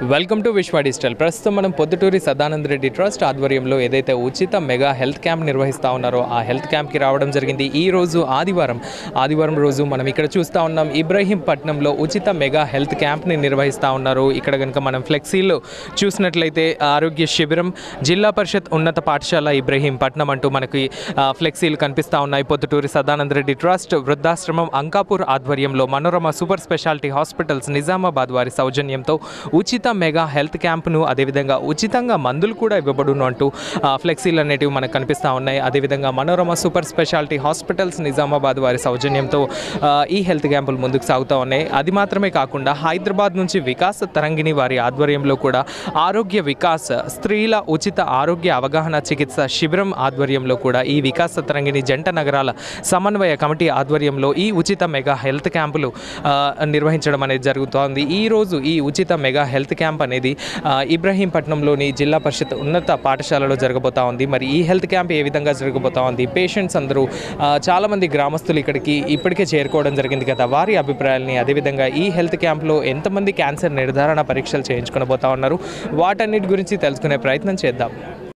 Welcome to విశ్వ digital ప్రస్తుతం మనం పొద్దుటూరి సదానంద రెడ్డి ట్రస్ట్ ఆధ్వర్యంలో ఏదైతే ఉచిత మెగా హెల్త్ క్యాంప్ నిర్వహిస్తూ ఉన్నారో ఆ హెల్త్ క్యాంప్కి రావడం జరిగింది ఈ రోజు ఆదివారం ఆదివారం రోజు మనం ఇక్కడ చూస్తూ ఉన్నాం ఇబ్రహీంపట్నంలో ఉచిత మెగా హెల్త్ క్యాంప్ని నిర్వహిస్తూ ఉన్నారు ఇక్కడ కనుక మనం ఫ్లెక్సీలో చూసినట్లయితే ఆరోగ్య శిబిరం జిల్లా పరిషత్ ఉన్నత పాఠశాల ఇబ్రహీంపట్నం అంటూ మనకి ఆ, ఫ్లెక్సీలు కనిపిస్తూ ఉన్నాయి పొద్దుటూరి సదానంద రెడ్డి ట్రస్ట్ వృద్ధాశ్రమం అంకాపూర్ ఆధ్వర్యంలో Manorama super speciality hospitals Nizamabad వారి సౌజన్యంతో ఉచిత మెగా హెల్త్ క్యాంప్ను అదేవిధంగా ఉచితంగా మందులు కూడా ఇవ్వబడును అంటూ ఆ, ఫ్లెక్సీలు అనేటివి మనకు కనిపిస్తూ ఉన్నాయి అదేవిధంగా Manorama super speciality hospitals Nizamabad వారి సౌజన్యంతో ఆ, ఈ హెల్త్ క్యాంపులు ముందుకు సాగుతూ ఉన్నాయి అది మాత్రమే కాకుండా హైదరాబాద్ నుంచి వికాస్ తరంగిణి వారి ఆధ్వర్యంలో కూడా ఆరోగ్య వికాస్ స్త్రీల ఉచిత ఆరోగ్య అవగాహన చికిత్స శిబిరం ఆధ్వర్యంలో కూడా ఈ వికాస తరంగిణి జంట నగరాల సమన్వయ కమిటీ ఆధ్వర్యంలో ఈ ఉచిత మెగా హెల్త్ క్యాంపులు ఆ, నిర్వహించడం అనేది జరుగుతోంది ఈ రోజు ఈ ఉచిత మెగా హెల్త్ క్యాంప్ అనేది ఆ, ఇబ్రహీంపట్నంలోని జిల్లా పరిషత్ ఉన్నత పాఠశాలలో జరగబోతా ఉంది మరి ఈ హెల్త్ క్యాంప్ ఏ విధంగా జరగబోతా ఉంది పేషెంట్స్ అందరూ ఆ, చాలామంది గ్రామస్తులు ఇక్కడికి ఇప్పటికే చేరుకోవడం జరిగింది కదా వారి అభిప్రాయాల్ని అదేవిధంగా ఈ హెల్త్ క్యాంప్లో ఎంతమంది క్యాన్సర్ నిర్ధారణ పరీక్షలు చేయించుకుని పోతా ఉన్నారు వాటన్నిటి గురించి తెలుసుకునే ప్రయత్నం చేద్దాం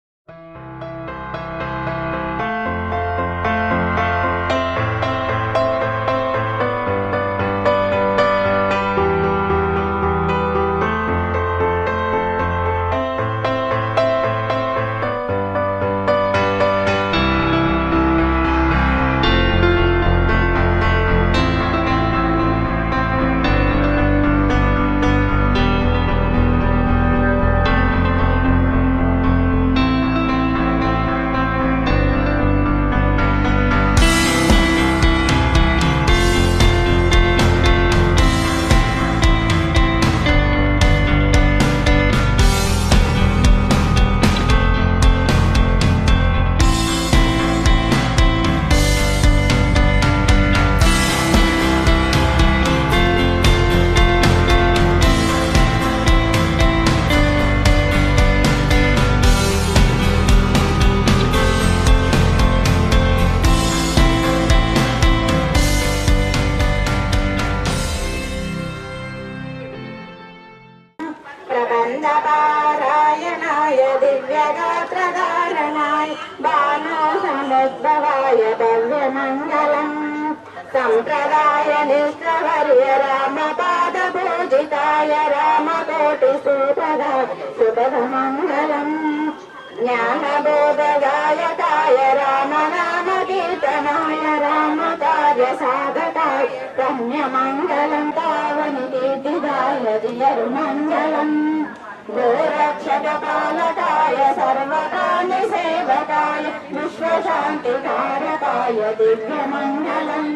प्रबन्धपारायणाय दिव्यगात्रधारणाय बाणसमुद्भवाय भव्यमङ्गलम् सम्प्रदाय निष्ठवर्य रामपादपूजिताय रामकोटिसूपदाय सुपदमङ्गलम् ज्ञानबोधगायकाय रामनामकीर्तनाय रामकार्यसाधकाय रम्यमङ्गलम् तावनिकीर्तिदाय दियर्मङ्गलम् गोरक्षकपालकाय सर्वकान्यसेवकाय विश्वशान्तिकारकाय दिव्यमङ्गलम्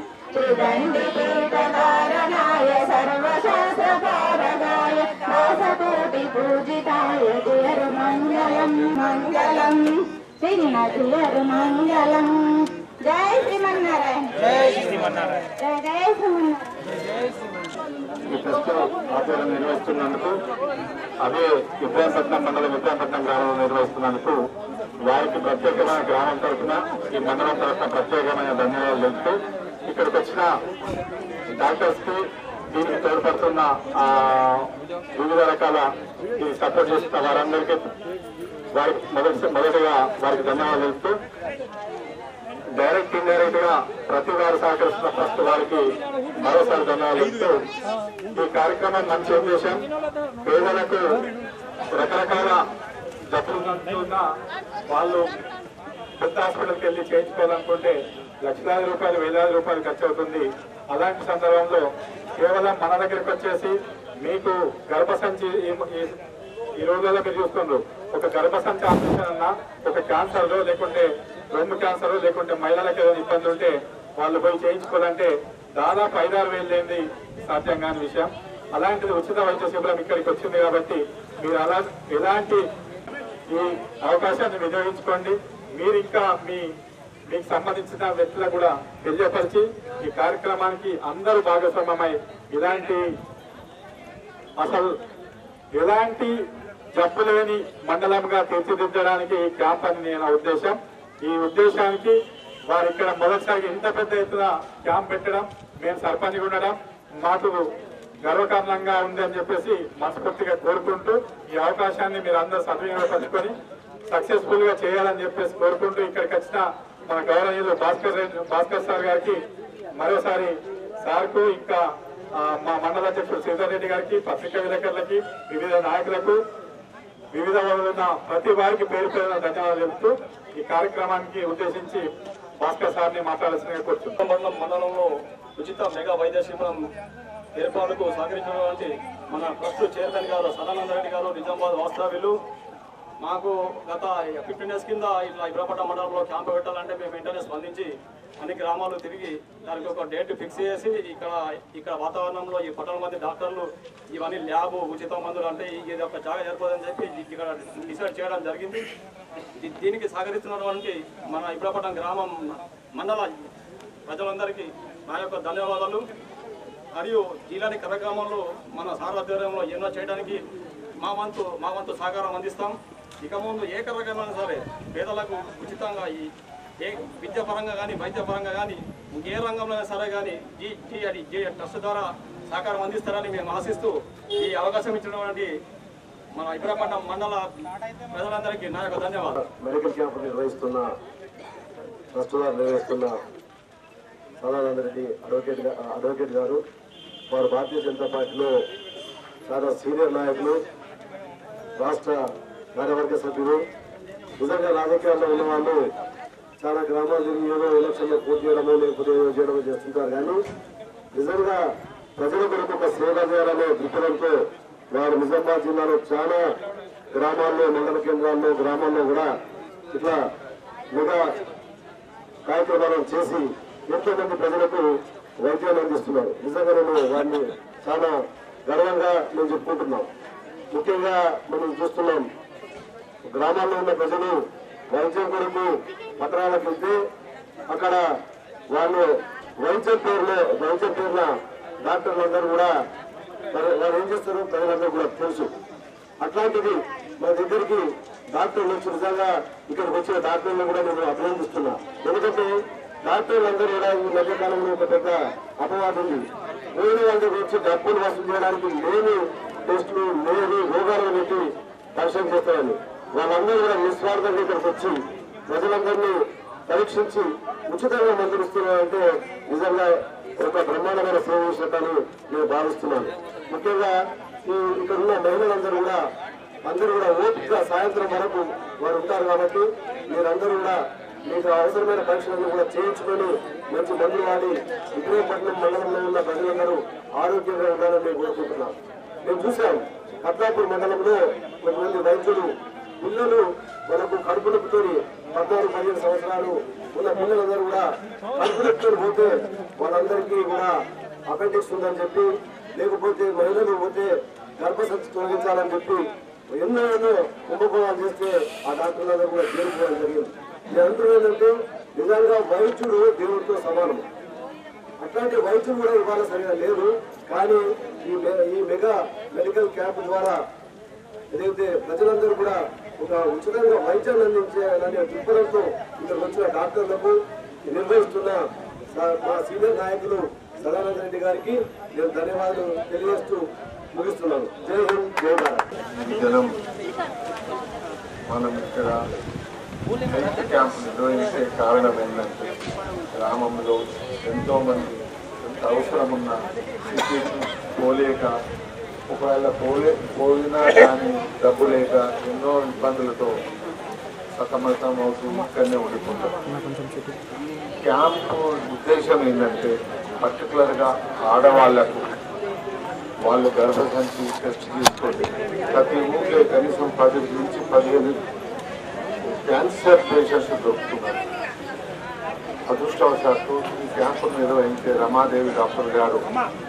त्रिदण्डिकीटकारणाय सर्वशास्त्रकारकाय दासकोटिपूजिताय तियर्मङ्गलम् मङ्गलम् श्रीमतियर्मङ्गलम् जय श्रीमन्नारायण जय श्रीमन्नारायण जय जय श्रीमन्नारायण ఈ ట్రస్ట్ ఆధ్వర్యం నిర్వహిస్తున్నందుకు అదే ఇబ్రాహీంపట్నం మండలం ఇబ్రాహీంపట్నం గ్రామంలో నిర్వహిస్తున్నందుకు వారికి ప్రత్యేకమైన గ్రామం తరఫున ఈ మండలం తరఫున ప్రత్యేకమైన ధన్యవాదాలు తెలుపుతూ ఇక్కడికి వచ్చిన డాక్టర్స్ కి దీనికి తోడ్పడుతున్న ఆ, వివిధ రకాల ఈ సపోర్ట్ చేస్తున్న వారందరికీ వారికి మొదటి మొదటిగా వారికి ధన్యవాదాలు తెలుపుతూ డైరెక్ట్ ఇండైరెక్ట్ గా ప్రతి వారు సహకరిస్తున్న ఫస్ట్ వారికి మరోసారి ధన్యవాదాలు ఇస్తూ ఈ కార్యక్రమం మంచి ఉద్దేశం పేదలకు రకరకాల జబ్బులు ఉన్న వాళ్ళు పెద్ద హాస్పిటల్కి వెళ్ళి చేయించుకోవాలనుకుంటే లక్షలాది రూపాయలు వేలాది రూపాయలు ఖర్చు అవుతుంది అలాంటి సందర్భంలో కేవలం మన దగ్గరికి వచ్చేసి మీకు గర్భసంచి ఈ- ఈ- ఈ రోజుల్లో మీరు చూస్తున్నారు ఒక గర్భసంచి ఆపరేషన్ అన్నా ఒక క్యాన్సర్ లేకుంటే రెండు క్యాన్సర్ లేకుంటే మహిళలకు ఏదైనా ఇబ్బంది ఉంటే వాళ్ళు పోయి చేయించుకోవాలంటే దాదాపు ఐదారు వేలు లేనిది సాధ్యం కాని విషయం అలాంటిది ఉచిత వైద్య శిబిరం ఇక్కడికి వచ్చింది కాబట్టి మీరు అలా ఎలాంటి ఈ అవకాశాన్ని వినియోగించుకోండి మీరు ఇంకా మీ మీకు సంబంధించిన వ్యక్తులకు కూడా తెలియపరిచి ఈ కార్యక్రమానికి అందరూ భాగస్వామ్యమై ఇలాంటి అసలు ఎలాంటి జబ్బు లేని మండలంగా తీర్చిదిద్దడానికి ఈ క్యాంప్ అని నేను ఉద్దేశం ఈ ఉద్దేశానికి వారు ఇక్కడ మొదటిసారి ఇంత పెద్ద ఎత్తున క్యాంప్ పెట్టడం మేము సర్పంచ్ ఉండడం మాకు గర్వకారణంగా ఉంది అని చెప్పేసి మనస్ఫూర్తిగా కోరుకుంటూ ఈ అవకాశాన్ని మీరు అందరూ సద్వినియోగపరుచుకొని సక్సెస్ఫుల్ గా చేయాలని చెప్పేసి కోరుకుంటూ ఇక్కడికి వచ్చిన మన గౌరవనీయులు భాస్కర్ రెడ్డి- భాస్కర్ సార్ గారికి మరోసారి సార్కు ఇంకా ఆ, మా మండల అధ్యక్షుడు శ్రీధర్ రెడ్డి గారికి పత్రికా విలేకరులకి వివిధ నాయకులకు వివిధ ఉన్న ప్రతి వారికి పేరు పేరున ధన్యవాదాలు చెబుతూ ఈ కార్యక్రమానికి ఉద్దేశించి భాస్కర్ సార్ని మాట్లాడాల్సిందిగా కోరుతున్నాను మండలం మండలంలో ఉచిత మెగా వైద్య శిబిరం ఏర్పాటుకు సహకరించినటువంటి మన ట్రస్ట్ చైర్మన్ గారు సదానంద రెడ్డి గారు నిజామాబాద్ వాస్తవ్యులు మాకు గత ఫిఫ్టీన్ డేస్ కింద ఇట్లా ఇబ్రాపట్ట మండలంలో క్యాంపు పెట్టాలంటే మేము వెంటనే స్పందించి అన్ని గ్రామాలు తిరిగి దానికి ఒక డేట్ ఫిక్స్ చేసి ఇక్కడ ఇక్కడ వాతావరణంలో ఈ పట్టణ మంది డాక్టర్లు ఇవన్నీ ల్యాబ్ ఉచిత మందులు అంటే ఇది ఒక జాగా సరిపోదని చెప్పి ఇక్కడ డిసైడ్ చేయడం జరిగింది దీ- దీనికి సహకరిస్తున్నటువంటి మన ఇబ్రాపట్నం గ్రామం మండల ప్రజలందరికీ నా యొక్క ధన్యవాదాలు మరియు ఇలాంటి కార్యక్రమాలు మన సార్ ఆధ్వర్యంలో ఎన్నో చేయడానికి మా వంతు మా వంతు సహకారం అందిస్తాం ఇక ముందు ఏ కార్యక్రమం సరే పేదలకు ఉచితంగా ఈ ఏ విద్యాపరంగా కానీ వైద్యపరంగా కానీ ఇంకే రంగంలో అయినా సరే కానీ ఈ ఈ అది ఈ ట్రస్ట్ ద్వారా సహకారం అందిస్తారని మేము ఆశిస్తూ ఈ అవకాశం ఇచ్చినటువంటి మన ఇబ్రాపట్నం మండల ప్రజలందరికీ నా యొక్క ధన్యవాదాలు మెడికల్ క్యాంప్ నిర్వహిస్తున్న ట్రస్ట్ వారు నిర్వహిస్తున్న సదానంద రెడ్డి అడ్వకేట్ గా- అడ్వకేట్ గారు వారు భారతీయ జనతా పార్టీలో చాలా సీనియర్ నాయకులు రాష్ట్ర కార్యవర్గ సభ్యులు నిజంగా రాజకీయాల్లో ఉన్న వాళ్ళు చాలా గ్రామాలు తిరిగి ఏదో ఎలక్షన్లో పోటీ చేయడమో లేకపోతే ఏదో చేయడమో చేస్తుంటారు కానీ నిజంగా ప్రజల కొరకు ఒక సేవ చేయాలనే దృక్పథంతో వారు నిజామాబాద్ జిల్లాలో చాలా గ్రామాల్లో మండల కేంద్రాల్లో గ్రామాల్లో కూడా ఇట్లా మెగా కార్యక్రమాలను చేసి ఎంతో మంది ప్రజలకు వైద్యాన్ని అందిస్తున్నారు నిజంగా నేను వారిని చాలా గర్వంగా నేను చెప్పుకుంటున్నాం ముఖ్యంగా మనం చూస్తున్నాం గ్రామాల్లో ఉన్న ప్రజలు వైద్యం కొరకు పట్టణాలకు వెళ్తే అక్కడ వాళ్ళు వైద్యం పేరులో వైద్యం పేరున డాక్టర్లు అందరూ కూడా మరి వారు ఏం చేస్తారో ప్రజలందరూ కూడా తెలుసు అట్లాంటిది మన దగ్గరికి డాక్టర్లు వచ్చి నిజంగా ఇక్కడికి వచ్చిన డాక్టర్లను కూడా నేను అభినందిస్తున్నా ఎందుకంటే డాక్టర్లు అందరూ కూడా ఈ మధ్య కాలంలో ఒక పెద్ద అపవాదం ఉంది వేరే వాళ్ళ దగ్గర వచ్చి డబ్బులు వసూలు చేయడానికి లేని టెస్టులు లేని రోగాలను పెట్టి పరిశీలన చేస్తారని వాళ్ళందరూ కూడా నిస్వార్థంగా ఇక్కడికి వచ్చి ప్రజలందరినీ పరీక్షించి ఉచితంగా మందులు ఇస్తున్నారంటే నిజంగా ఒక బ్రహ్మాండమైన సేవ చేసినట్టు నేను భావిస్తున్నాను ముఖ్యంగా ఈ ఇక్కడ ఉన్న మహిళలందరూ కూడా అందరూ కూడా ఓపిక సాయంత్రం వరకు వారు ఉంటారు కాబట్టి మీరందరూ కూడా మీకు అవసరమైన పరీక్షలను కూడా చేయించుకొని మంచి మందులు వాడి ఇబ్రహీంపట్నం మండలంలో ఉన్న ప్రజలందరూ ఆరోగ్యంగా ఉండాలని నేను కోరుకుంటున్నాను మేము చూసాం కద్దాపూర్ మండలంలో కొంతమంది వైద్యులు పిల్లలు మనకు కడుపు నొప్పితోని పద్నాలుగు పదిహేను సంవత్సరాలు ఉన్న పిల్లలందరూ కూడా కడుపు నొప్పితోని పోతే వాళ్ళందరికీ కూడా అపెండిక్స్ ఉందని చెప్పి లేకపోతే మహిళలు పోతే గర్భసంచి తొలగించాలని చెప్పి ఎన్నో ఎన్నో కుంభకోణాలు చేస్తే ఆ డాక్టర్లందరూ కూడా చేరుకోవడం జరిగింది నేను అంటున్నది ఏంటంటే నిజంగా వైద్యుడు దేవుడితో సమానం అట్లాంటి వైద్యం కూడా ఇవాళ సరిగా లేదు కానీ ఈ మె- ఈ మెగా మెడికల్ క్యాంప్ ద్వారా ఏదైతే ప్రజలందరూ కూడా ఒక ఉచితంగా వైద్యాన్ని అందించాలనే దృక్పథంతో ఇక్కడికి వచ్చిన డాక్టర్లకు నిర్వహిస్తున్న స- మా సీనియర్ నాయకులు సదానంద రెడ్డి గారికి నేను ధన్యవాదాలు తెలియజేస్తూ ముగిస్తున్నాను జై హింద్ జై భారత్ ఈ దినం మనం ఇక్కడ హెల్త్ క్యాంప్ నిర్వహించే కారణం ఏంటంటే గ్రామంలో ఎంతో మంది ఎంత అవసరం ఉన్న స్థితికి పోలేక ఒకవేళ పోలే పోయినా కానీ డబ్బు లేక ఎన్నో ఇబ్బందులతో సతమతం అవుతూ ఇక్కడనే ఉండిపోతారు క్యాంపు ఉద్దేశం ఏంటంటే పర్టికులర్గా ఆడవాళ్లకు వాళ్ళు గర్భసంచి టెస్ట్ చేసుకోండి ప్రతి ఊళ్ళో కనీసం పది నుంచి పదిహేను క్యాన్సర్ పేషెంట్స్ దొరుకుతున్నారు అదృష్టవశాత్తు ఈ క్యాంపు నిర్వహించే రమాదేవి డాక్టర్ గారు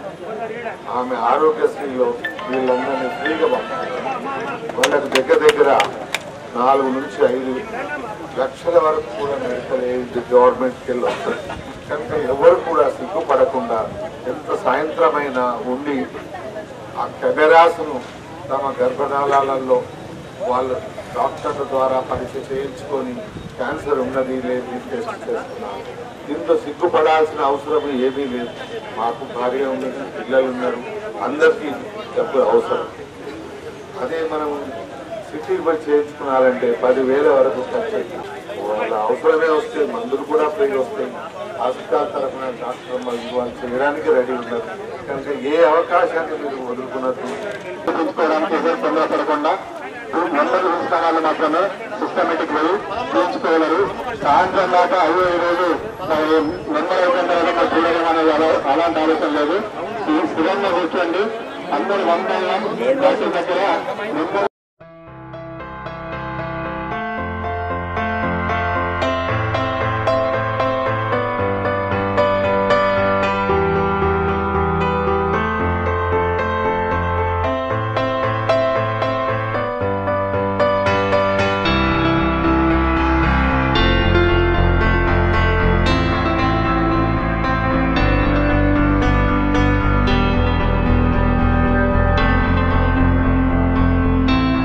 ఆమె ఆరోగ్యశ్రీలో వీళ్ళందరినీ ఫ్రీగా పంపారు వాళ్ళకి దగ్గర దగ్గర నాలుగు నుంచి ఐదు లక్షల వరకు కూడా మెడికల్ ఎయిడ్ గవర్నమెంట్కి వెళ్ళి వస్తుంది కనుక ఎవరు కూడా సిగ్గుపడకుండా ఎంత సాయంత్రమైనా ఉండి ఆ కెమెరాస్ను తమ గర్భనాళాలలో వాళ్ళు డాక్టర్ల ద్వారా పరీక్ష చేయించుకొని క్యాన్సర్ ఉన్నది లేదు టెస్ట్ చేస్తున్నారు దీంతో సిగ్గుపడాల్సిన అవసరం ఏమీ లేదు మాకు భార్య ఉన్నది పిల్లలు ఉన్నారు అందరికీ డబ్బులు అవసరం అదే మనం సిటీకి పోయి చేయించుకున్నారంటే పదివేల వరకు ఖర్చు అవుతుంది. వాళ్ళ అవసరమే వస్తే మందులు కూడా ఫ్రీ వస్తాయి హాస్పిటల్ తరఫున డాక్టర్ మందు వాళ్ళు చేయడానికి రెడీ ఉన్నారు కనుక ఏ అవకాశాన్ని మీరు వదులుకున్నట్టు తీసుకోవడానికి ఎవరు తొందరపడకుండా నెంబర్ పుస్తకాలు మాత్రమే సిస్టమేటిక్ వెళ్ళి తీర్చుకోగలరు సాయంత్రం దాకా అయ్యో ఈ రోజు నెంబర్ అయిపోయిన తర్వాత మరి చూడడం అనేది అలా- అలాంటి ఆలోచన లేదు ఈ స్థిరంగా కూర్చోండి అందరూ వన్ బై వన్ డాక్టర్ దగ్గర నెంబర్ ఈ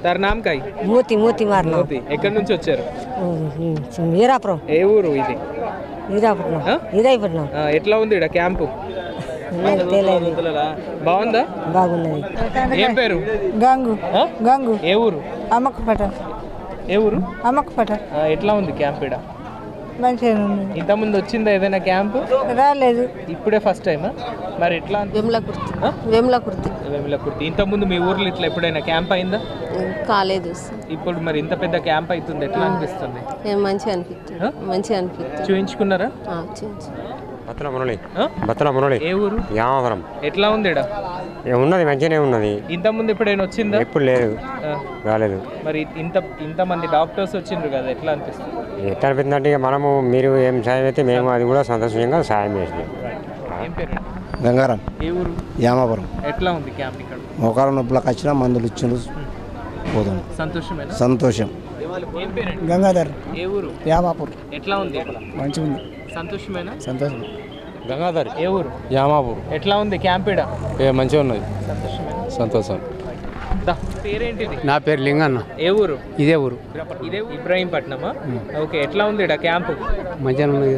तार नाम का ही మూతి మూతి మారిన మోతి ఎక్కడి నుంచి వచ్చారు వీరాపురం ఏ ఊరు ఇది వీరాపురం ఆ? ఇదైపోతున్నాం ఆ, ఎట్లా ఉంది ఇక్కడ క్యాంపు తెలియదు బాగుందా బాగున్నది ఏం పేరు గంగు ఆ? గంగు ఏ ఊరు అమ్మకపేట ఏ ఊరు అమ్మకపేట ఆ, ఎట్లా ఉంది క్యాంప్ ఇక్కడ మంచిగా ఉంది ఇంతకుముందు వచ్చిందా ఏదైనా క్యాంపు రాలేదు ఇప్పుడే ఫస్ట్ టైమా మరి ఎట్లా వెమ్ల కుర్తి ఆ? వెమ్ల కుర్తి వేముల కుర్తి ఇంతకుముందు మీ ఊర్లో ఇట్లా ఎప్పుడైనా క్యాంప్ అయిందా కాలేదు ఇప్పుడు మరి ఇంత పెద్ద క్యాంప్ అవుతుంది ఎట్లా అనిపిస్తుంది ఏం మంచిగా అనిపిస్తుంది ఆ? మంచిగా అనిపిస్తుంది చూయించుకున్నారా ఆ, చేయించు. బత్తల మురళి ఆ? బత్తల మురళి ఏ ఊరు యామవరం ఎట్లా ఉంది ఈడ ఏ ఉన్నది మంచిగానే ఉన్నది ఇంతకుముందు ఎప్పుడైనా వచ్చిందా ఎప్పుడు లేదు ఆ, రాలేదు మరి ఇంత ఇంతమంది డాక్టర్స్ వచ్చిండ్రు కదా ఎట్లా అనిపిస్తుంది ఎట్లా అనిపించిందంటే ఇక మనము మీరు ఏం సాయం అయితే మేము అది కూడా సంతోషంగా సాయం చేసినాం ఏం పేరు గంగారం ఏ ఊరు యామాపురం ఎట్లా ఉంది క్యాంప్ ఇక్కడ మోకాల నొప్పులకు వచ్చిన మందులు ఇచ్చిండ్రు పోదాం సంతోషమేనా సంతోషం ఏం పేరండి గంగాధర్ ఏ ఊరు యామాపూర్ ఎట్లా ఉంది ఇక్కడ మంచిగా ఉంది సంతోషమేనా సంతోషం గంగాధర్ ఏ ఊరు యామాపూర్ ఎట్లా ఉంది క్యాంప్ ఈడ ఏ మంచిగా ఉన్నది సంతోషమేనా సంతోషం దా పేరేంటిది నా పేరు లింగన్న ఏ ఊరు ఇదే ఊరు ఇదే ఇబ్రాహీంపట్నమా ఓకే ఎట్లా ఉంది ఇక్కడ క్యాంపు మంచిగా ఉన్నది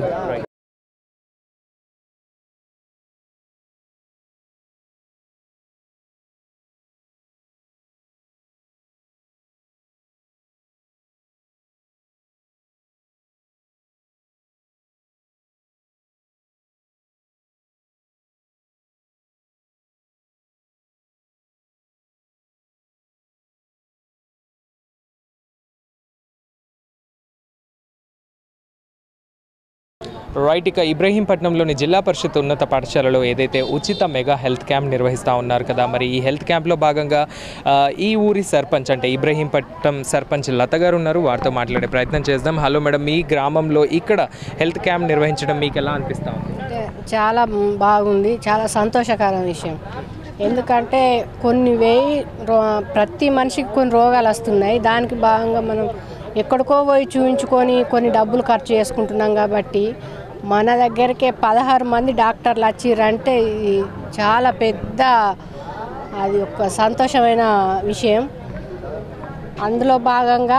రైట్ ఇక ఇబ్రహీంపట్నంలోని జిల్లా పరిషత్ ఉన్నత పాఠశాలలో ఏదైతే ఉచిత మెగా హెల్త్ క్యాంప్ నిర్వహిస్తూ ఉన్నారు కదా మరి ఈ హెల్త్ క్యాంప్లో భాగంగా ఆ, ఈ ఊరి సర్పంచ్ అంటే ఇబ్రహీంపట్నం సర్పంచ్ లత గారు ఉన్నారు వారితో మాట్లాడే ప్రయత్నం చేద్దాం హలో మేడం మీ గ్రామంలో ఇక్కడ హెల్త్ క్యాంప్ నిర్వహించడం మీకు ఎలా అనిపిస్తూ ఉంది చాలా బాగుంది చాలా సంతోషకరం విషయం ఎందుకంటే కొన్ని వేయి రో ప్రతి మనిషికి కొన్ని రోగాలు వస్తున్నాయి దానికి భాగంగా మనం ఎక్కడికో పోయి చూపించుకొని కొన్ని డబ్బులు ఖర్చు చేసుకుంటున్నాం కాబట్టి మన దగ్గరికే పదహారు మంది డాక్టర్లు వచ్చిర్రంటే ఇది చాలా పెద్ద అది ఒక సంతోషమైన విషయం అందులో భాగంగా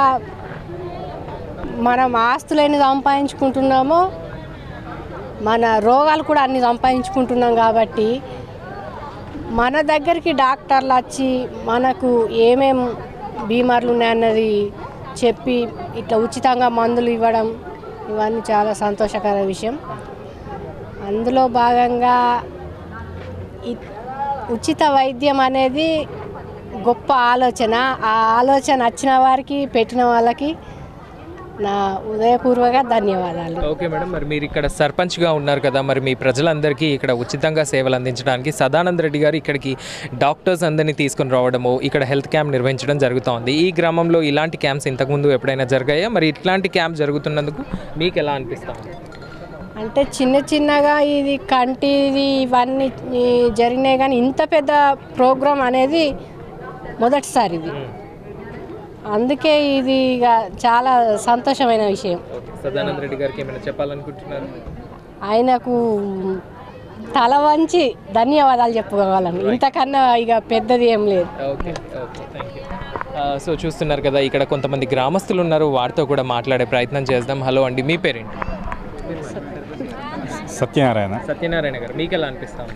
మనం ఆస్తులైన సంపాదించుకుంటున్నామో మన రోగాలు కూడా అన్ని సంపాదించుకుంటున్నాం కాబట్టి మన దగ్గరికి డాక్టర్లు వచ్చి మనకు ఏమేం బీమార్లు ఉన్నాయన్నది చెప్పి ఇట్లా ఉచితంగా మందులు ఇవ్వడం ఇవన్నీ చాలా సంతోషకర విషయం అందులో భాగంగా ఈ ఉచిత వైద్యం అనేది గొప్ప ఆలోచన ఆ ఆలోచన వచ్చిన వారికి పెట్టిన వాళ్ళకి నా ఉదయపూర్వక ధన్యవాదాలు ఓకే మేడం మరి మీరు ఇక్కడ సర్పంచ్గా ఉన్నారు కదా మరి మీ ప్రజలందరికీ ఇక్కడ ఉచితంగా సేవలు అందించడానికి సదానంద రెడ్డి గారు ఇక్కడికి డాక్టర్స్ అందరినీ తీసుకొని రావడము ఇక్కడ హెల్త్ క్యాంప్ నిర్వహించడం జరుగుతోంది ఈ గ్రామంలో ఇలాంటి క్యాంప్స్ ఇంతకుముందు ఎప్పుడైనా జరిగాయా మరి ఇట్లాంటి క్యాంప్ జరుగుతున్నందుకు మీకు ఎలా అనిపిస్తుంది అంటే చిన్న చిన్నగా ఇది కంటిది ఇవన్నీ ఈ జరిగినాయి కానీ ఇంత పెద్ద ప్రోగ్రాం అనేది మొదటిసారి ఇది అందుకే ఇది ఇక చాలా సంతోషమైన విషయం సదానంద రెడ్డి గారికి ఏమైనా చెప్పాలనుకుంటున్నారు ఆయనకు తల వంచి ధన్యవాదాలు చెప్పుకోవాలని ఇంతకన్నా ఇక పెద్దది ఏం లేదు okay okay thank you so చూస్తున్నారు కదా ఇక్కడ కొంతమంది గ్రామస్తులు ఉన్నారు వారితో కూడా మాట్లాడే ప్రయత్నం చేద్దాం హలో అండి మీ పేరేంటి సత్యనారాయణ సత్యనారాయణ గారు మీకు ఎలా అనిపిస్తాం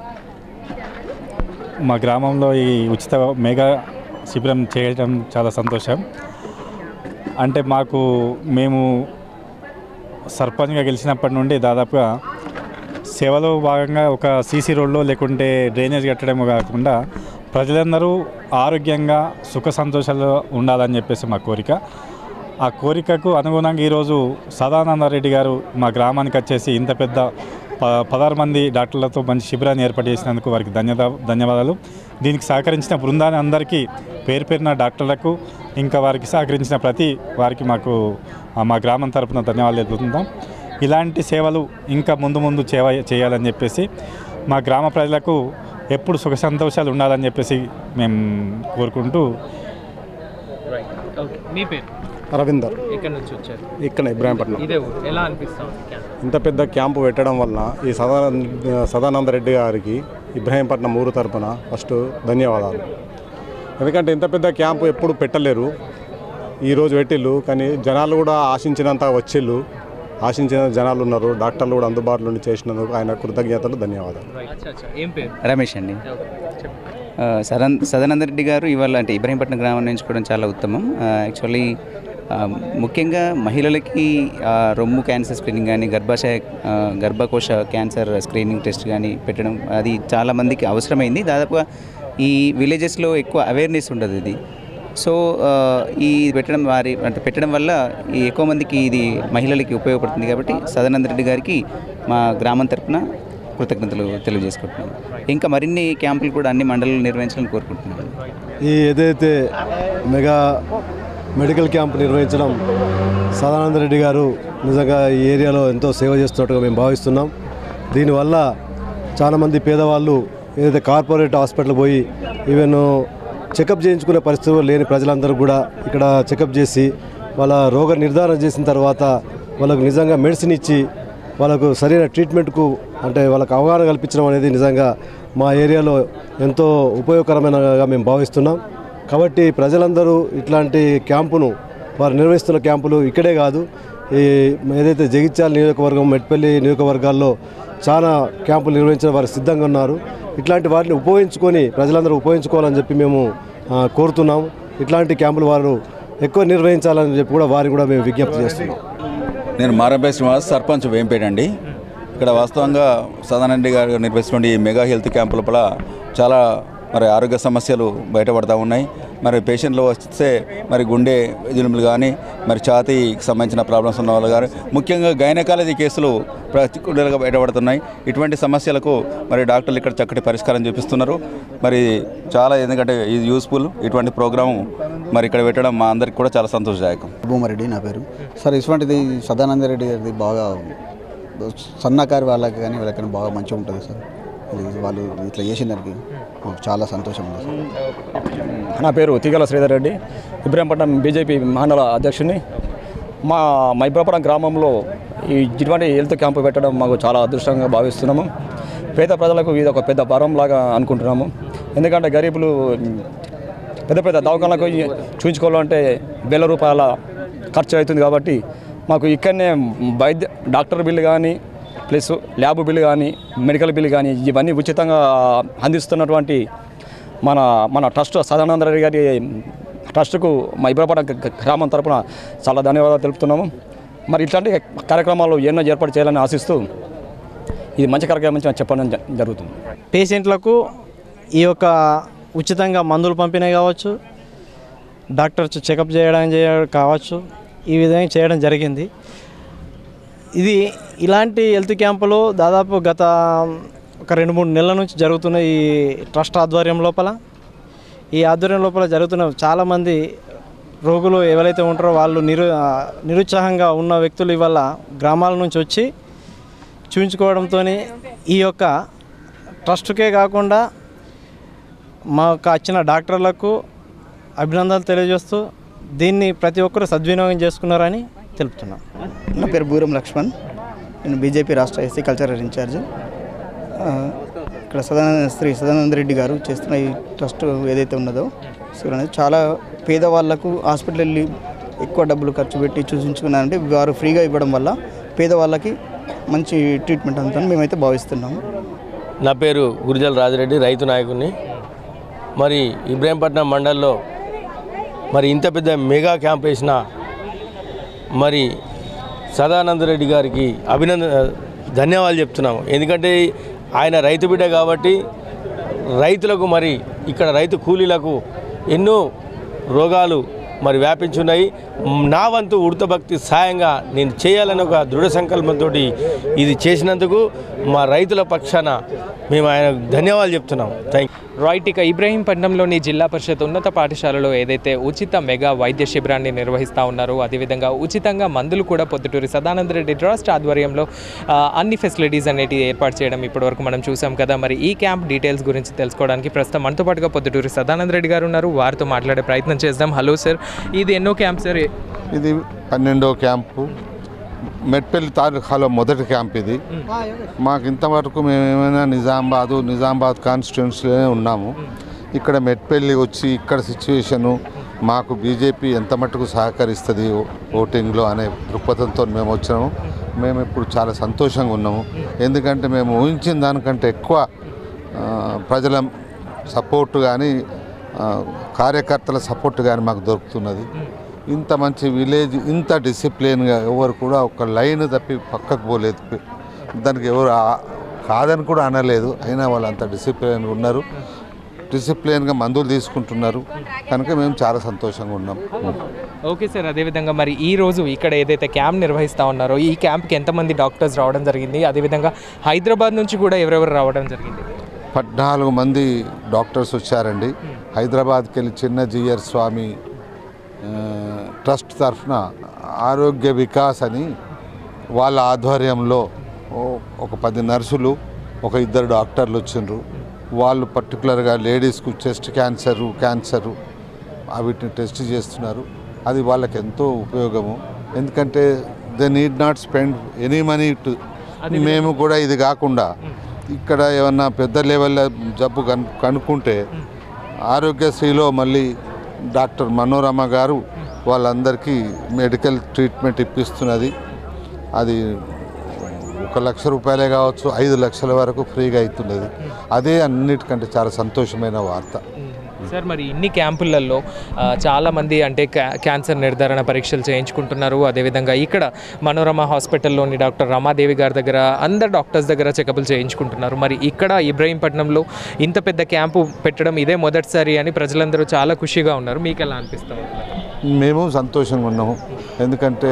మా గ్రామంలో ఈ ఉచిత మెగా శిబిరం చేయడం చాలా సంతోషం అంటే మాకు మేము సర్పంచ్గా గెలిచినప్పటి నుండి దాదాపుగా సేవలో భాగంగా ఒక సీసీ రోడ్లో లేకుంటే డ్రైనేజ్ కట్టడమే కాకుండా ప్రజలందరూ ఆరోగ్యంగా సుఖ సంతోషాలు ఉండాలని చెప్పేసి మా కోరిక ఆ కోరికకు అనుగుణంగా ఈరోజు సదానంద రెడ్డి గారు మా గ్రామానికి వచ్చేసి ఇంత పెద్ద ప పదహారు మంది డాక్టర్లతో మంచి శిబిరాన్ని ఏర్పాటు చేసినందుకు వారికి ధన్యదా ధన్యవాదాలు దీనికి సహకరించిన బృందాన్ని అందరికీ పేరు పేరున డాక్టర్లకు ఇంకా వారికి సహకరించిన ప్రతి వారికి మాకు ఆ, మా గ్రామం తరపున ధన్యవాదాలు తెలుపుతుందాం ఇలాంటి సేవలు ఇంకా ముందు ముందు చేవ చేయాలని చెప్పేసి మా గ్రామ ప్రజలకు ఎప్పుడు సుఖ సంతోషాలు ఉండాలని చెప్పేసి మేము కోరుకుంటూ రైట్ ఓకే మీ పేరు రవీందర్ ఎక్కడి నుంచి వచ్చారు ఇక్కడ ఇబ్రాహీంపట్నం ఇదే ఊరు ఎలా అనిపిస్తాం ఇంత పెద్ద క్యాంపు పెట్టడం వలన ఈ సదానంద సదానంద రెడ్డి గారికి ఇబ్రాహీంపట్నం ఊరు తరపున ఫస్ట్ ధన్యవాదాలు ఎందుకంటే ఇంత పెద్ద క్యాంపు ఎప్పుడు పెట్టలేరు ఈరోజు పెట్టిళ్ళు కానీ జనాలు కూడా ఆశించినంత వచ్చిళ్ళు ఆశించిన జనాలు ఉన్నారు డాక్టర్లు కూడా అందుబాటులో ఉండి చేసినందుకు ఆయన కృతజ్ఞతలు ధన్యవాదాలు ఏం పేరు రమేష్ అండి ఆ, సదన్ సదానంద రెడ్డి గారు ఇవాళ అంటే ఇబ్రహీంపట్నం గ్రామం ఎంచుకోవడం చాలా ఉత్తమం యాక్చువల్లీ ముఖ్యంగా మహిళలకి ఆ, రొమ్ము క్యాన్సర్ స్క్రీనింగ్ కానీ గర్భాశయ ఆ, గర్భకోశ క్యాన్సర్ స్క్రీనింగ్ టెస్ట్ కానీ పెట్టడం అది చాలా మందికి అవసరమైంది దాదాపుగా ఈ విలేజెస్లో ఎక్కువ అవేర్నెస్ ఉండదు ఇది సో ఆ, ఈ పెట్టడం వారి అంటే పెట్టడం వల్ల ఈ ఎక్కువ మందికి ఇది మహిళలకి ఉపయోగపడుతుంది కాబట్టి సదానంద రెడ్డి గారికి మా గ్రామం తరపున కృతజ్ఞతలు తెలియజేసుకుంటున్నాను ఇంకా మరిన్ని క్యాంపులు కూడా అన్ని మండలాలు నిర్వహించాలని కోరుకుంటున్నాను ఈ ఏదైతే మెగా మెడికల్ క్యాంప్ నిర్వహించడం సదానంద రెడ్డి గారు నిజంగా ఈ ఏరియాలో ఎంతో సేవ చేస్తున్నట్టుగా మేము భావిస్తున్నాం దీనివల్ల చాలామంది పేదవాళ్ళు ఏదైతే కార్పొరేట్ హాస్పిటల్ పోయి ఈవెన్ చెకప్ చేయించుకునే పరిస్థితులు లేని ప్రజలందరూ కూడా ఇక్కడ చెకప్ చేసి వాళ్ళ రోగ నిర్ధారణ చేసిన తర్వాత వాళ్ళకు నిజంగా మెడిసిన్ ఇచ్చి వాళ్ళకు సరైన ట్రీట్మెంట్కు అంటే వాళ్ళకు అవగాహన కల్పించడం అనేది నిజంగా మా ఏరియాలో ఎంతో ఉపయోగకరమైనగా మేము భావిస్తున్నాం కాబట్టి ప్రజలందరూ ఇట్లాంటి క్యాంపును వారు నిర్వహిస్తున్న క్యాంపులు ఇక్కడే కాదు ఈ ఏదైతే జగిత్యాల నియోజకవర్గం మెట్పల్లి నియోజకవర్గాల్లో చాలా క్యాంపులు నిర్వహించిన వారు సిద్ధంగా ఉన్నారు ఇట్లాంటి వాటిని ఉపయోగించుకొని ప్రజలందరూ ఉపయోగించుకోవాలని చెప్పి మేము ఆ, కోరుతున్నాం ఇట్లాంటి క్యాంపులు వారు ఎక్కువ నిర్వహించాలని చెప్పి కూడా వారిని కూడా మేము విజ్ఞప్తి చేస్తున్నాం నేను మారంపై శ్రీనివాస్ సర్పంచ్ వేంపేట అండి ఇక్కడ వాస్తవంగా సదానండి గారు నిర్వహిస్తున్న ఈ మెగా హెల్త్ క్యాంప్ లోపల చాలా మరి ఆరోగ్య సమస్యలు బయటపడతా ఉన్నాయి మరి పేషెంట్లు వస్తే మరి గుండె జలుబులు కానీ మరి ఛాతీకి సంబంధించిన ప్రాబ్లమ్స్ ఉన్న వాళ్ళు కానీ ముఖ్యంగా గైనకాలజీ కేసులు ప్రతికూలంగా బయటపడుతున్నాయి ఇటువంటి సమస్యలకు మరి డాక్టర్లు ఇక్కడ చక్కటి పరిష్కారం చూపిస్తున్నారు మరి చాలా ఎందుకంటే ఇది యూస్ఫుల్ ఇటువంటి ప్రోగ్రాము మరి ఇక్కడ పెట్టడం మా అందరికి కూడా చాలా సంతోషదాయకం భూమారెడ్డి నా పేరు సార్ ఇటువంటిది సదానంద రెడ్డి గారిది బాగా సన్నకారు వాళ్ళకి కానీ వాళ్ళకి కానీ బాగా మంచిగా ఉంటుంది సార్ ఇది వాళ్ళు ఇట్లా చేసిన దానికి మాకు చాలా సంతోషం ఉంది సార్ నా పేరు తీగల శ్రీధర్ రెడ్డి ఇబ్రాహీంపట్నం బీజేపీ మండల అధ్యక్షుని మా మైబ్రాపురం గ్రామంలో ఈ ఇటువంటి హెల్త్ క్యాంపు పెట్టడం మాకు చాలా అదృష్టంగా భావిస్తున్నాము పేద ప్రజలకు ఇది ఒక పెద్ద భారం లాగా అనుకుంటున్నాము ఎందుకంటే గరీబులు పెద్ద పెద్ద దవాఖానలకు చూపించుకోవాలంటే వేల రూపాయల ఖర్చు అవుతుంది కాబట్టి మాకు ఇక్కడనే వైద్య డాక్టర్ బిల్లు కానీ ప్లస్ ల్యాబ్ బిల్లు కానీ మెడికల్ బిల్లు కానీ ఇవన్నీ ఉచితంగా అందిస్తున్నటువంటి మన మన ట్రస్ట్ సదానంద రెడ్డి గారి ట్రస్ట్కు మా ఇబ్రపాట గ్రామం తరపున చాలా ధన్యవాదాలు తెలుపుతున్నాము మరి ఇట్లాంటి కార్యక్రమాలు ఎన్నో ఏర్పాటు చేయాలని ఆశిస్తూ ఇది మంచి కార్యక్రమం అని చెప్పడం జ- జరుగుతుంది పేషెంట్లకు ఈ యొక్క ఉచితంగా మందులు పంపిణీ కావచ్చు డాక్టర్స్ చెకప్ చేయడం చేయడం కావచ్చు ఈ విధంగా చేయడం జరిగింది ఇది ఇలాంటి హెల్త్ క్యాంపులు దాదాపు గత ఒక రెండు మూడు నెలల నుంచి జరుగుతున్న ఈ ట్రస్ట్ ఆధ్వర్యం లోపల ఈ ఆధ్వర్యం లోపల జరుగుతున్న చాలామంది రోగులు ఎవరైతే ఉంటారో వాళ్ళు నిరు నిరుత్సాహంగా ఉన్న వ్యక్తులు ఇవాళ గ్రామాల నుంచి వచ్చి చూపించుకోవడంతో ఈ యొక్క ట్రస్ట్కే కాకుండా మాకు వచ్చిన డాక్టర్లకు అభినందనలు తెలియజేస్తూ దీన్ని ప్రతి ఒక్కరూ సద్వినియోగం చేసుకున్నారని తెలుపుతున్నాను నా పేరు బూరం లక్ష్మణ్ నేను బీజేపీ రాష్ట్ర ఎస్సీ కల్చరల్ ఇన్ఛార్జ్ ఆ, ఇక్కడ సదానంద శ్రీ సదానంద రెడ్డి గారు చేస్తున్న ఈ ట్రస్ట్ ఏదైతే ఉన్నదో సో అనేది చాలా పేదవాళ్లకు హాస్పిటల్ వెళ్ళి ఎక్కువ డబ్బులు ఖర్చు పెట్టి చూసించుకున్నారంటే వారు ఫ్రీగా ఇవ్వడం వల్ల పేదవాళ్ళకి మంచి ట్రీట్మెంట్ అందుతుందని మేమైతే భావిస్తున్నాము నా పేరు గురిజల రాజిరెడ్డి రైతు నాయకుడిని మరి ఇబ్రాహీంపట్నం మండల్లో మరి ఇంత పెద్ద మెగా క్యాంప్ వేసిన మరి సదానంద రెడ్డి గారికి అభినందన ధన్యవాదాలు చెప్తున్నాము ఎందుకంటే ఆయన రైతు బిడ్డ కాబట్టి రైతులకు మరి ఇక్కడ రైతు కూలీలకు ఎన్నో రోగాలు మరి వ్యాపించున్నాయి నా వంతు ఉడతభక్తి సాయంగా నేను చేయాలని ఒక దృఢ సంకల్పంతో ఇది చేసినందుకు మా రైతుల పక్షాన మేము ఆయన ధన్యవాదాలు చెప్తున్నాం థ్యాంక్ రైట్ ఇక ఇబ్రహీంపట్నంలోని జిల్లా పరిషత్ ఉన్నత పాఠశాలలో ఏదైతే ఉచిత మెగా వైద్య శిబిరాన్ని నిర్వహిస్తూ ఉన్నారో అదేవిధంగా ఉచితంగా మందులు కూడా పొద్దుటూరి సదానంద రెడ్డి ట్రస్ట్ ఆధ్వర్యంలో ఆ, అన్ని ఫెసిలిటీస్ అనేటివి ఏర్పాటు చేయడం ఇప్పటివరకు మనం చూసాం కదా మరి ఈ క్యాంప్ డీటెయిల్స్ గురించి తెలుసుకోవడానికి ప్రస్తుతం మనతో పాటుగా పొద్దుటూరి సదానంద రెడ్డి గారు ఉన్నారు వారితో మాట్లాడే ప్రయత్నం చేద్దాం హలో సార్ ఇది ఎన్నో క్యాంప్ సార్ ఇది పన్నెండో క్యాంపు మెట్పల్లి తాలూకాలో మొదటి క్యాంప్ ఇది మాకు ఇంతవరకు మేము ఏమైనా నిజామాబాదు నిజామాబాద్ కాన్స్టిట్యున్సీలోనే ఉన్నాము ఇక్కడ మెట్పల్లి వచ్చి ఇక్కడ సిచ్యువేషను మాకు బీజేపీ ఎంత మట్టుకు సహకరిస్తుంది ఓ- ఓటింగ్లో అనే దృక్పథంతో మేము వచ్చాము మేము ఇప్పుడు చాలా సంతోషంగా ఉన్నాము ఎందుకంటే మేము ఊహించిన దానికంటే ఎక్కువ ఆ, ప్రజల సపోర్ట్ కానీ కార్యకర్తల సపోర్ట్ కానీ మాకు దొరుకుతున్నది ఇంత మంచి విలేజ్ ఇంత డిసిప్లిన్గా ఎవరు కూడా ఒక లైన్ తప్పి పక్కకు పోలేదు దానికి ఎవరు ఆ- కాదని కూడా అనలేదు అయినా వాళ్ళు అంత డిసిప్లిన్గా ఉన్నారు డిసిప్లిన్గా మందులు తీసుకుంటున్నారు కనుక మేము చాలా సంతోషంగా ఉన్నాం ఓకే సార్ అదేవిధంగా మరి ఈ రోజు ఇక్కడ ఏదైతే క్యాంప్ నిర్వహిస్తూ ఉన్నారో ఈ క్యాంప్కి ఎంతమంది డాక్టర్స్ రావడం జరిగింది అదేవిధంగా హైదరాబాద్ నుంచి కూడా ఎవరెవరు రావడం జరిగింది పద్నాలుగు మంది డాక్టర్స్ వచ్చారండి హైదరాబాద్కి వెళ్ళి చిన్న జీయర్ స్వామి ఆ, ట్రస్ట్ తరఫున ఆరోగ్య వికాస్ అని వాళ్ళ ఆధ్వర్యంలో ఓ- ఒక పది నర్సులు ఒక ఇద్దరు డాక్టర్లు వచ్చిండ్రు వాళ్ళు పర్టికులర్గా లేడీస్కు చెస్ట్ క్యాన్సరు క్యాన్సరు వీటిని టెస్ట్ చేస్తున్నారు అది వాళ్ళకి ఎంతో ఉపయోగము ఎందుకంటే they need not spend any money to మేము కూడా ఇది కాకుండా ఇక్కడ ఏమన్నా పెద్ద లెవెల్లో జబ్బు కను కనుక్కుంటే ఆరోగ్యశ్రీలో మళ్ళీ డాక్టర్ మనోరమ గారు వాళ్ళందరికీ మెడికల్ ట్రీట్మెంట్ ఇప్పిస్తున్నది అది ఒక లక్ష రూపాయలే కావచ్చు ఐదు లక్షల వరకు ఫ్రీగా అవుతున్నది అదే అన్నిటికంటే చాలా సంతోషమైన వార్త సార్ మరి ఇన్ని క్యాంపులలో ఆ, చాలామంది అంటే క్యా- క్యాన్సర్ నిర్ధారణ పరీక్షలు చేయించుకుంటున్నారు అదేవిధంగా ఇక్కడ మనోరమ హాస్పిటల్లోని డాక్టర్ రమాదేవి గారి దగ్గర అందరు డాక్టర్స్ దగ్గర చెకప్లు చేయించుకుంటున్నారు మరి ఇక్కడ ఇబ్రహీంపట్నంలో ఇంత పెద్ద క్యాంపు పెట్టడం ఇదే మొదటిసారి అని ప్రజలందరూ చాలా ఖుషిగా ఉన్నారు మీకు ఎలా అనిపిస్తూ ఉంది మేము సంతోషంగా ఉన్నాము ఎందుకంటే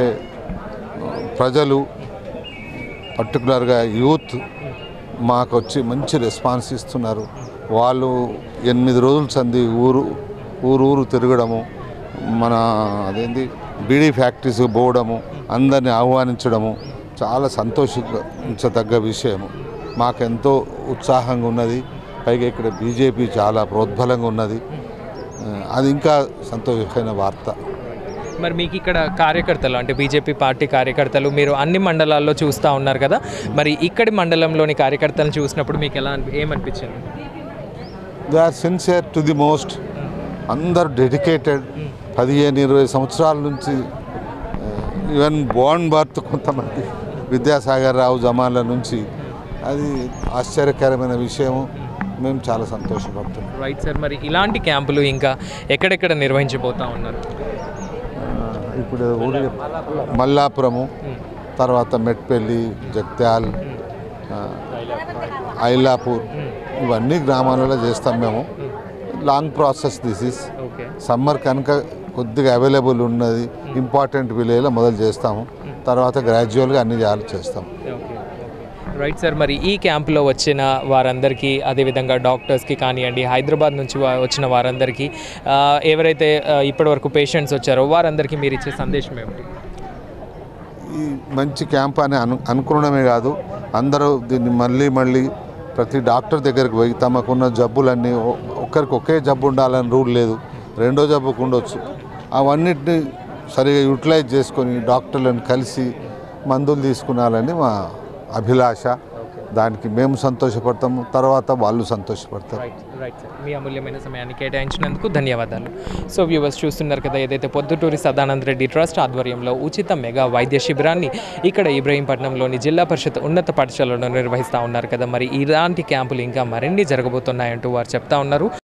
ప్రజలు పర్టికులర్గా యూత్ మాకు వచ్చి మంచి రెస్పాన్స్ ఇస్తున్నారు వాళ్ళు ఎనిమిది రోజులు సంది ఊరు ఊరు ఊరు తిరగడము మన అదేంటి బీడీ ఫ్యాక్టరీస్ పోవడము అందరిని ఆహ్వానించడము చాలా సంతోషించదగ్గ విషయము మాకెంతో ఉత్సాహంగా ఉన్నది పైగా ఇక్కడ బీజేపీ చాలా ప్రోద్బలంగా ఉన్నది ఆ, అది ఇంకా సంతోషమైన వార్త మరి మీకు ఇక్కడ కార్యకర్తలు అంటే బీజేపీ పార్టీ కార్యకర్తలు మీరు అన్ని మండలాల్లో చూస్తూ ఉన్నారు కదా మరి ఇక్కడి మండలంలోని కార్యకర్తలను చూసినప్పుడు మీకు ఎలా అనిపి- ఏమనిపించింది they are sincere to the most అందరు డెడికేటెడ్ పదిహేను ఇరవై సంవత్సరాల నుంచి ఈవెన్ బోర్న్ బర్త్ కొంతమంది విద్యాసాగర్ రావు జమాన్ల నుంచి అది ఆశ్చర్యకరమైన విషయము మేము చాలా సంతోషపడుతున్నాం రైట్ సార్ మరి ఇలాంటి క్యాంపులు ఇంకా ఎక్కడెక్కడ నిర్వహించబోతా ఉన్నారు ఇప్పుడు ఊరి మల్లాపురము తర్వాత మెట్పల్లి జగ్త్యాల్ ఆ, ఐలాపూర్ ఇవన్నీ గ్రామాలలో చేస్తాం మేము long process this is okay summer కనుక కొద్దిగా అవైలబుల్ ఉన్నది ఇంపార్టెంట్ విలేజ్లో మొదలు చేస్తాము తర్వాత గ్రాడ్యువల్గా అన్ని జాగ్రత్త చేస్తాం రైట్ సార్ మరి ఈ క్యాంపులో వచ్చిన వారందరికీ అదేవిధంగా డాక్టర్స్కి కానివ్వండి హైదరాబాద్ నుంచి వా- వచ్చిన వారందరికీ ఆ, ఎవరైతే ఆ, ఇప్పటివరకు పేషెంట్స్ వచ్చారో వారందరికీ మీరు ఇచ్చే సందేశం ఏమిటి ఈ మంచి క్యాంప్ అని అను అనుకోవడమే కాదు అందరూ దీన్ని మళ్ళీ మళ్ళీ ప్రతి డాక్టర్ దగ్గరికి పోయి తమకున్న జబ్బులన్నీ ఒ- ఒక్కరికి ఒకే జబ్బు ఉండాలని రూల్ లేదు రెండో జబ్బుకు ఉండొచ్చు అవన్నిటిని సరిగా యూటిలైజ్ చేసుకొని డాక్టర్లను కలిసి మందులు తీసుకున్నాలని మా అభిలాష దానికి మేము సంతోషపడతాము తర్వాత వాళ్ళు సంతోషపడతారు రైట్ సార్ మీ అమూల్యమైన సమయాన్ని కేటాయించినందుకు ధన్యవాదాలు సో వ్యూవర్స్ చూస్తున్నారు కదా ఏదైతే పొద్దుటూరి సదానంద రెడ్డి ట్రస్ట్ ఆధ్వర్యంలో ఉచిత మెగా వైద్య శిబిరాన్ని ఇక్కడ ఇబ్రహీంపట్నంలోని జిల్లా పరిషత్ ఉన్నత పాఠశాలలో నిర్వహిస్తూ ఉన్నారు కదా మరి ఇలాంటి క్యాంపులు ఇంకా మరిన్ని జరగబోతున్నాయంటూ వారు చెప్తా ఉన్నారు